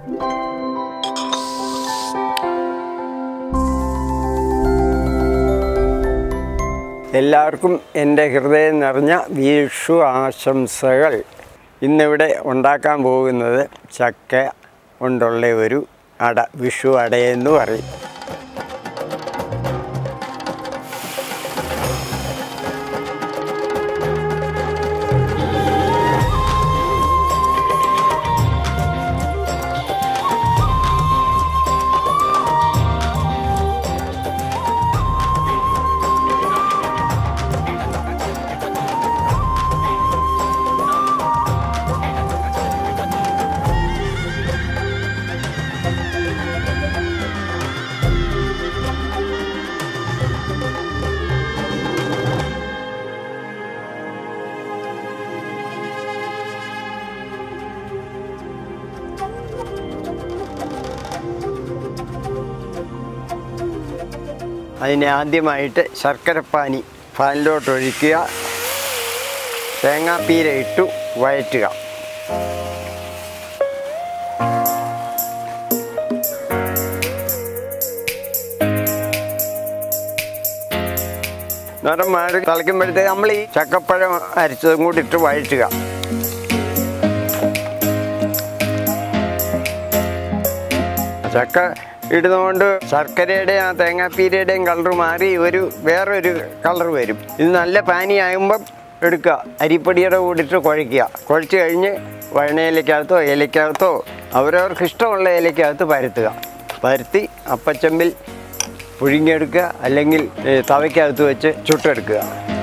എല്ലാവർക്കും എൻ്റെ ഹൃദയം നിറഞ്ഞ വിഷു ആശംസകൾ ഇന്നിവിടെ ഉണ്ടാക്കാൻ പോകുന്നത് ചക്ക കൊണ്ടുള്ള ഒരു അട വിഷു അടയെന്ന് പറയും അതിനെ ആദ്യമായിട്ട് ശർക്കരപ്പാനി പാനിലോട്ട് ഒഴിക്കുക തേങ്ങാപ്പീര ഇട്ടു വഴറ്റുക നിറം മാറി തിളയ്ക്കുമ്പോഴത്തേക്ക് നമ്മൾ ഈ ചക്കപ്പഴം അരിച്ചതും കൂടി ഇട്ട് വഴറ്റുക ചക്ക ഇടുന്നതുകൊണ്ട് ശർക്കരയുടെയും ആ തേങ്ങാപ്പീരയുടെയും കളർ മാറി ഒരു വേറൊരു കളർ വരും ഇത് നല്ല പാനി ആകുമ്പം എടുക്കുക അരിപ്പൊടിയുടെ കൂടിയിട്ട് കുഴയ്ക്കുക കുഴച്ച് കഴിഞ്ഞ് വഴണയിലക്കകത്തോ ഇലക്കകത്തോ അവരവർക്ക് ഇഷ്ടമുള്ള ഇലക്കകത്ത് പരത്തുക പരത്തി അപ്പച്ചമ്പിൽ പുഴുങ്ങിയെടുക്കുക അല്ലെങ്കിൽ ഏ, തവയ്ക്കകത്ത് വെച്ച് ചുട്ടെടുക്കുക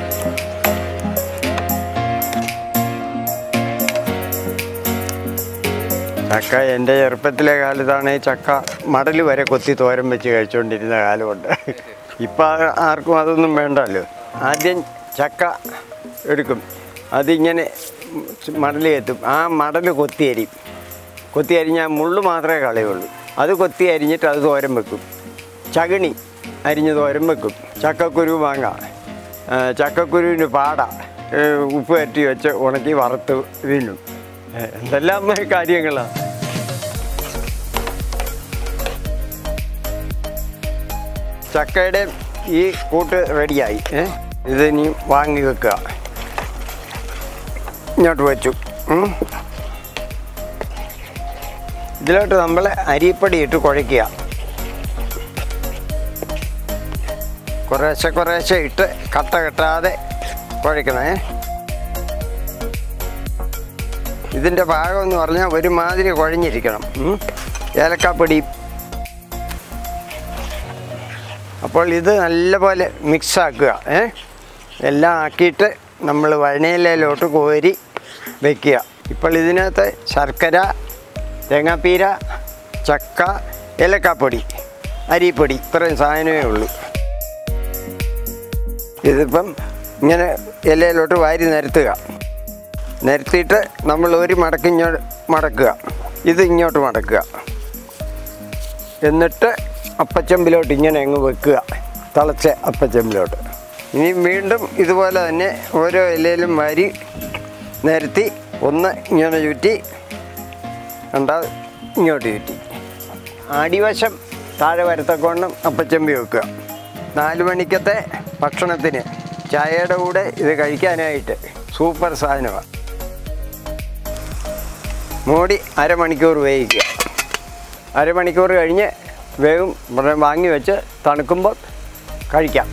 ചക്ക എൻ്റെ ചെറുപ്പത്തിലെ കാലത്താണ് ഈ ചക്ക മടൽ വരെ കൊത്തി തോരൻ വെച്ച് കഴിച്ചുകൊണ്ടിരുന്ന കാലമുണ്ട് ഇപ്പം ആർക്കും അതൊന്നും വേണ്ടല്ലോ ആദ്യം ചക്ക എടുക്കും അതിങ്ങനെ മടൽ എത്തും ആ മടൽ കൊത്തി അരിയും കൊത്തി അരിഞ്ഞാൽ മുള്ളു മാത്രമേ കളയുള്ളൂ അത് കൊത്തി അരിഞ്ഞിട്ട് അത് തോരൻ വെക്കും ചകിണി അരിഞ്ഞ് തോരൻ വെക്കും ചക്കക്കുരു മാങ്ങ ആ, ചക്കക്കുരുവിന് പാട ഏ, ഉപ്പ് കയറ്റി വെച്ച് ഉണക്കി വറുത്ത് വീണ്ടും ഏ, എന്തെല്ലാം കാര്യങ്ങളാണ് ചക്കയുടെ ഈ കൂട്ട് റെഡിയായി ഏ ഇത് ഇനി വാങ്ങി വെക്കുക ഇങ്ങോട്ട് വെച്ചു ഉം. ഇതിലോട്ട് നമ്മൾ അരിപ്പൊടി ഇട്ട് കുഴയ്ക്കുക കുറേശ്ശെ കുറേശ്ശെ ഇട്ട് കട്ട കെട്ടാതെ കുഴയ്ക്കണേ ഇതിൻ്റെ ഭാഗം എന്ന് പറഞ്ഞാൽ ഒരുമാതിരി കുഴഞ്ഞിരിക്കണം ഉം. ഏലക്കാപ്പൊടി അപ്പോൾ ഇത് നല്ലപോലെ മിക്സ് ആക്കുക ഏ എല്ലാം ആക്കിയിട്ട് നമ്മൾ വഴനയിലോട്ട് കോരി വെക്കുക ഇപ്പോൾ ഇതിനകത്ത് ശർക്കര തേങ്ങാപ്പീര ചക്ക ഏലക്കാപ്പൊടി അരിപ്പൊടി ഇത്രയും സാധനമേ ഉള്ളൂ ഇതിപ്പം ഇങ്ങനെ ഇലയിലോട്ട് വാരി നിരത്തുക നിരത്തിയിട്ട് നമ്മൾ ഒരു മടക്ക് ഇങ്ങോട്ട് മടക്കുക ഇത് ഇങ്ങോട്ട് മടക്കുക എന്നിട്ട് അപ്പച്ചമ്പിലോട്ട് ഇങ്ങനെ അങ്ങ് വെക്കുക തിളച്ച അപ്പച്ചമ്പിലോട്ട് ഇനി വീണ്ടും ഇതുപോലെ തന്നെ ഓരോ ഇലയിലും വാരി നിരത്തി ഒന്ന് ഇങ്ങനെ ചുറ്റി രണ്ടാ ഇങ്ങോട്ട് ചുറ്റി അടിവശം താഴെ വരത്തക്കോണം അപ്പച്ചമ്പി വെക്കുക നാല് മണിക്കത്തെ ഭക്ഷണത്തിന് ചായയുടെ കൂടെ ഇത് കഴിക്കാനായിട്ട് സൂപ്പർ സാധനമാണ് മൂടി അരമണിക്കൂർ വേവിക്കുക അരമണിക്കൂർ കഴിഞ്ഞ് വേവും ഉടനെ വാങ്ങി വെച്ച് തണുക്കുമ്പോൾ കഴിക്കാം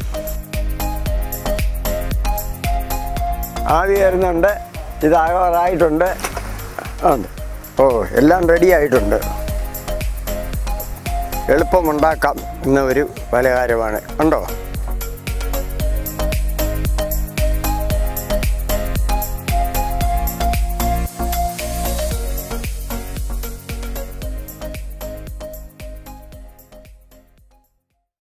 ആവി വരുന്നുണ്ട് ഇതാകാറായിട്ടുണ്ട് ആണ് ഓ എല്ലാം റെഡി ആയിട്ടുണ്ട് എളുപ്പമുണ്ടാക്കാം എന്ന ഒരു പലഹാരമാണ് ഉണ്ടോ